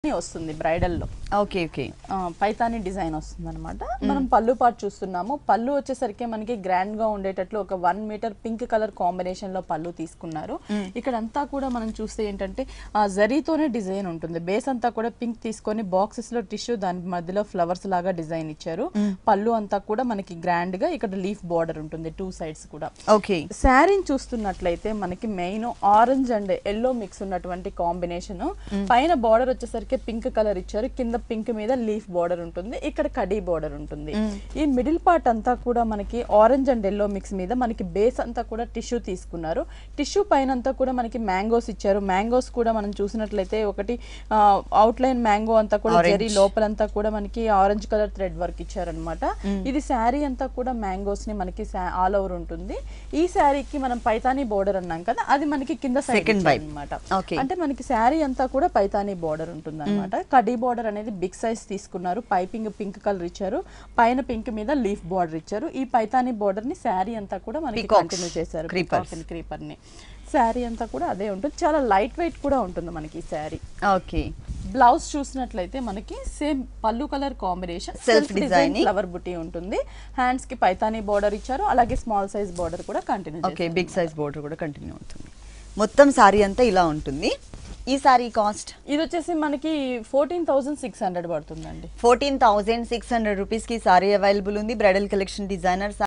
వస్తుంది బ్రైడల్ లో okay okay ఆ, పైతాని డిజైన్ వస్తుంది అనమాట మనం పళ్ళు పాటు చూస్తున్నాము పళ్ళు వచ్చేసరికి మనకి గ్రాండ్ గా ఉండేటట్లు ఒక one meter pink colour combination లో పళ్ళు తీసుకున్నారు ఇక్కడ అంతా కూడా మనం చూస్తే ఏంటంటే ఆ జరీతోనే డిజైన్ ఉంటుంది బేస్ అంతా కూడా పింక్ తీసుకొని బాక్సెస్ లో టిష్యూ దాని మధ్యలో ఫ్లవర్స్ లాగా డిజైన్ ఇచ్చారు పళ్ళు అంతా కూడా మనకి గ్రాండ్ గా ఇక్కడ లీఫ్ బార్డర్ ఉంటుంది టూ సైడ్స్ కూడా ఓకే శారీని చూస్తున్నట్లయితే మనకి main orange and yellow mix ఉన్నటువంటి కాంబినేషన్ పైన బార్డర్ వచ్చేసరికి పింక్ కలర్ ఇచ్చారు కింద పింక్ మీద లీఫ్ బార్డర్ ఉంటుంది ఇక్కడ కడీ బార్డర్ ఉంటుంది ఈ మిడిల్ పార్ట్ అంతా కూడా మనకి ఆరెంజ్ అండ్ ఎల్లో మిక్స్ మీద మనకి బేస్ అంతా కూడా టిష్యూ తీసుకున్నారు టిష్యూ పైన అంతా కూడా మనకి మ్యాంగోస్ ఇచ్చారు మ్యాంగోస్ కూడా మనం చూసినట్లయితే ఒకటి అవుట్ లైన్ మ్యాంగో అంతా కూడా జరీ లోపలంతా కూడా మనకి ఆరెంజ్ కలర్ థ్రెడ్ వర్క్ ఇచ్చారనమాట ఇది శారీ అంతా కూడా మ్యాంగోస్ ని మనకి ఆల్ ఓవర్ ఉంటుంది ఈ శారీకి మనం పైతానీ బోర్డర్ అన్నాం కదా అది మనకి కింద Second vibe. అనమాట Okay. అంటే మనకి శారీ అంతా కూడా పైతానీ బోర్డర్ ఉంటుంది అనమాట కడీ బోర్డర్ అనేది బిగ్ సైజ్ తీసుకున్నారు పైపింగ్ పింక్ కలర్ ఇచ్చారు పైన పింక్ మీద లీఫ్ బోర్డర్ ఇచ్చారు ఈ పైతానీ బోర్డర్ ని శారీ అంతా కూడా మనకి Peacocks, కంటిన్యూ చేశారు creepers. క్రీపర్ ని శారీ అంతా కూడా అదే ఉంటుంది చాలా లైట్ వెయిట్ కూడా ఉంటుంది మనకి ఈ శారీ ఓకే బ్లౌజ్ చూసినట్లయితే మనకి సేమ్ పళ్ళు colour combination Self self design designing. Flower బుట్టి ఉంటుంది హ్యాండ్స్ కి పైతానీ బోర్డర్ ఇచ్చారు అలాగే స్మాల్ సైజ్ బోర్డర్ కూడా continue okay big size border కూడా కంటిన్యూ అవుతుంది మొత్తం సారీ అంతా ఇలా ఉంటుంది ఈ సారీ కాస్ట్ ఇది వచ్చేసి మనకి ఫోర్టీన్ థౌసండ్ సిక్స్ హండ్రెడ్ పడుతుందండి ఫోర్టీన్ థౌజండ్ సిక్స్ హండ్రెడ్ రూపీస్కి సారీ అవైలబుల్ ఉంది బ్రైడల్ కలెక్షన్ డిజైనర్